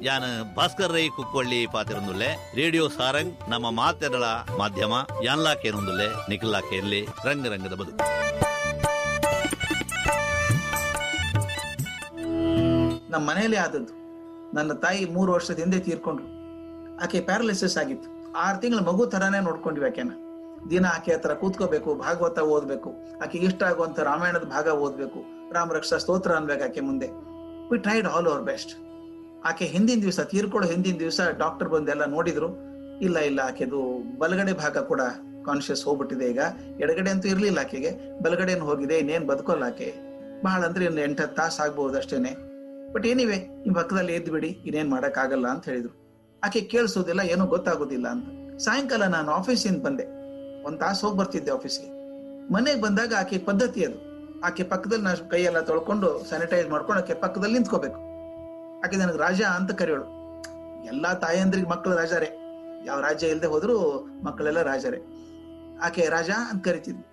ಯಾನ್ ಭಾಸ್ಕರ್ ರೈ ಕುಕ್ಕೊಳ್ಳಿ ಪಾತಿರೊಂದುಲ್ಲೆ ರೇಡಿಯೋ ಸಾರಂಗ್ ನಮ್ಮ ಮಾತೆರಳ ಮಾಧ್ಯಮ ಯಾನ್ಲಾ ಕೇನೊಂದುಲ್ಲೆ ನಿಖಿಲ್ಲಾ ಕೇರ್ಲಿ ರಂಗ ರಂಗದ ಬದುಕು ನಮ್ಮ ಮನೆಯಲ್ಲೇ ಆದದ್ದು ನನ್ನ ತಾಯಿ ಮೂರು ವರ್ಷದ ಹಿಂದೆ ತೀರ್ಕೊಂಡ್ರು ಆಕೆ ಪ್ಯಾರಲಿಸಿಸ್ ಆಗಿತ್ತು ಆರು ತಿಂಗಳ ಮಗು ತರಾನೇ ನೋಡ್ಕೊಂಡ್ವಿ ಆಕೆನ ದಿನ ಆಕೆ ಹತ್ರ ಕೂತ್ಕೋಬೇಕು ಭಾಗವತ ಓದ್ಬೇಕು ಆಕೆ ಇಷ್ಟ ಆಗುವಂತ ರಾಮಾಯಣದ ಭಾಗ ಓದ್ಬೇಕು ರಾಮ ರಕ್ಷಾ ಸ್ತೋತ್ರ ಅನ್ಬೇಕು ಆಕೆ ಮುಂದೆ we tried all our best ಆಕೆ ಹಿಂದಿನ ದಿವಸ ತೀರ್ಕೊಳ್ಳೋ ಹಿಂದಿನ ದಿವಸ ಡಾಕ್ಟರ್ ಬಂದೆಲ್ಲ ನೋಡಿದ್ರು ಇಲ್ಲ ಇಲ್ಲ ಆಕೆದು ಬಲಗಡೆ ಭಾಗ ಕೂಡ ಕಾನ್ಶಿಯಸ್ ಹೋಗ್ಬಿಟ್ಟಿದೆ ಈಗ ಎಡಗಡೆ ಅಂತೂ ಇರ್ಲಿಲ್ಲ ಆಕೆಗೆ ಬಲಗಡೆನು ಹೋಗಿದೆ ಇನ್ನೇನ್ ಬದುಕೋಲ್ಲ ಆಕೆ ಬಹಳ ಅಂದ್ರೆ ಇನ್ನು ಎಂಟತ್ತು ತಾಸು ಆಗ್ಬಹುದು ಅಷ್ಟೇನೆ ಬಟ್ ಏನಿವೆ ನಿಮ್ ಪಕ್ಕದಲ್ಲಿ ಎದ್ದು ಬಿಡಿ ಇನ್ನೇನ್ ಮಾಡಕ್ ಆಗಲ್ಲ ಅಂತ ಹೇಳಿದ್ರು ಆಕೆ ಕೇಳಿಸೋದಿಲ್ಲ ಏನೂ ಗೊತ್ತಾಗೋದಿಲ್ಲ ಅಂತ ಸಾಯಂಕಾಲ ನಾನು ಆಫೀಸಿಂದ ಬಂದೆ ಒಂದ್ ತಾಸು ಹೋಗಿ ಬರ್ತಿದ್ದೆ ಆಫೀಸ್ಗೆ ಮನೆಗೆ ಬಂದಾಗ ಆಕೆ ಪದ್ಧತಿ ಅದು ಆಕೆ ಪಕ್ಕದಲ್ಲಿ ನಾನು ಕೈಯೆಲ್ಲ ತೊಳ್ಕೊಂಡು ಸ್ಯಾನಿಟೈಸ್ ಮಾಡ್ಕೊಂಡು ಆಕೆ ಪಕ್ಕದಲ್ಲಿ ನಿಂತ್ಕೋಬೇಕು ಆಕೆ ನನಗೆ ರಾಜ ಅಂತ ಕರೆಯೋಳು ಎಲ್ಲಾ ತಾಯಂದ್ರಿಗೆ ಮಕ್ಕಳು ರಾಜರೇ ಯಾವ ರಾಜ್ಯ ಇಲ್ಲದೆ ಹೋದ್ರು ಮಕ್ಕಳೆಲ್ಲ ರಾಜರೇ ಆಕೆ ರಾಜ ಅಂತ ಕರಿತಿದ್ವಿ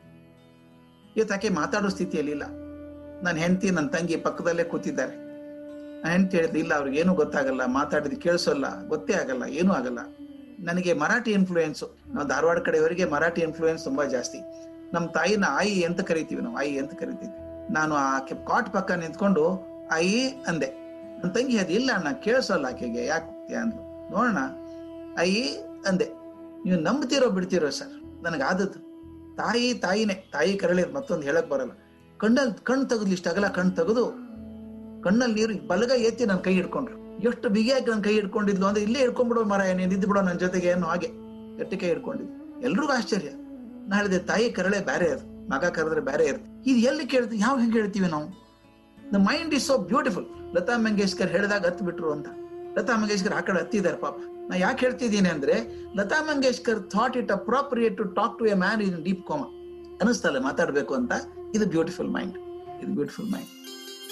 ಇವತ್ತು ಆಕೆ ಮಾತಾಡೋ ಸ್ಥಿತಿಯಲ್ಲಿ ಇಲ್ಲ ನನ್ನ ಹೆಂಡತಿ ನನ್ನ ತಂಗಿ ಪಕ್ಕದಲ್ಲೇ ಕೂತಿದ್ದಾರೆ ನನ್ನ ಹೆಂಡತಿ ಹೇಳಿದ್ಲು ಇಲ್ಲ ಅವ್ರಿಗೆ ಏನೂ ಗೊತ್ತಾಗಲ್ಲ ಮಾತಾಡಿದ್ ಕೇಳಿಸೋಲ್ಲ ಗೊತ್ತೇ ಆಗಲ್ಲ ಏನೂ ಆಗಲ್ಲ ನನಗೆ ಮರಾಠಿ ಇನ್ಫ್ಲೂಯೆನ್ಸ್ ನಾವು ಧಾರವಾಡ ಕಡೆಯವರಿಗೆ ಮರಾಠಿ ಇನ್ಫ್ಲೂಯೆನ್ಸ್ ತುಂಬಾ ಜಾಸ್ತಿ ನಮ್ಮ ತಾಯಿನ ಆಯಿ ಅಂತ ಕರಿತೀವಿ ನಾವು ಆಯಿ ಅಂತ ಕರಿತೀವಿ ನಾನು ಆಕೆ ಕಾಟ್ ಪಕ್ಕ ನಿಂತ್ಕೊಂಡು ಆಯಿ ಅಂದೆ ನನ್ನ ತಂಗಿ ಅದು ಇಲ್ಲ ಅಣ್ಣ ಕೇಳಿಸೋಲ್ಲ ಆಕೆಗೆ ಯಾಕೆ ಅಂದ್ಲು ನೋಡೋಣ ಆಯಿ ಅಂದೆ ನೀವು ನಂಬ್ತಿರೋ ಬಿಡ್ತಿರೋ ಸರ್ ನನಗೆ ಆದದ್ದು ತಾಯಿ ತಾಯಿನೇ ತಾಯಿ ಕರಳಿದ್ ಮತ್ತೊಂದು ಹೇಳಕ್ ಬರಲ್ಲ ಕಣ್ಣಲ್ಲಿ ಕಣ್ ತೆಗೆದ್ಲು ಇಷ್ಟಾಗಲ್ಲ ಕಣ್ ತೆಗೆದು ಕಣ್ಣಲ್ಲಿ ನೀರು ಬಲಗ ಎತ್ತಿ ನನ್ನ ಕೈ ಹಿಡ್ಕೊಂಡ್ರು ಎಷ್ಟು ಬಿಗಿಯಾಗಿ ನನ್ನ ಕೈ ಹಿಡ್ಕೊಂಡಿದ್ಲು ಅಂದ್ರೆ ಇಲ್ಲೇ ಹಿಡ್ಕೊಂಡ್ಬಿಡೋ ಮರ ನೀನ್ ಇದ್ದು ಬಿಡೋ ನನ್ನ ಜೊತೆಗೆ ಏನೋ ಹಾಗೆ ಗಟ್ಟಿ ಕೈ ಹಿಡ್ಕೊಂಡಿದ್ಲು ಎಲ್ರಿಗೂ ಆಶ್ಚರ್ಯ ನಾ ಹೇಳಿದೆ ತಾಯಿ ಕರಳೆ ಬೇರೆ ಅದು ಮಗ ಕರೆದ್ರೆ ಬೇರೆ ಇರುತ್ತೆ ಇದು ಎಲ್ಲಿ ಕೇಳ್ತೀವಿ ಯಾವ ಹೆಂಗ್ ಹೇಳ್ತೀವಿ ನಾವು the mind is so beautiful Lata Mangeshkar ಹೇಳಿದಾಗ ಹತ್ತು ಬಿಟ್ರು ಅಂತ ಲತಾ ಮಂಗೇಶ್ಕರ್ ಆ ಕಡೆ ಹತ್ತಿದ್ದಾರೆ ಪಾಪ ನಾ ಯಾಕೆ ಹೇಳ್ತಿದ್ದೀನಿ ಅಂದ್ರೆ Lata Mangeshkar thought it appropriate to talk to a man in deep coma ಅನಿಸ್ತಲ್ಲ ಮಾತಾಡ್ಬೇಕು ಅಂತ ಇದು ಬ್ಯೂಟಿಫುಲ್ ಮೈಂಡ್ ಇದು ಬ್ಯೂಟಿಫುಲ್ ಮೈಂಡ್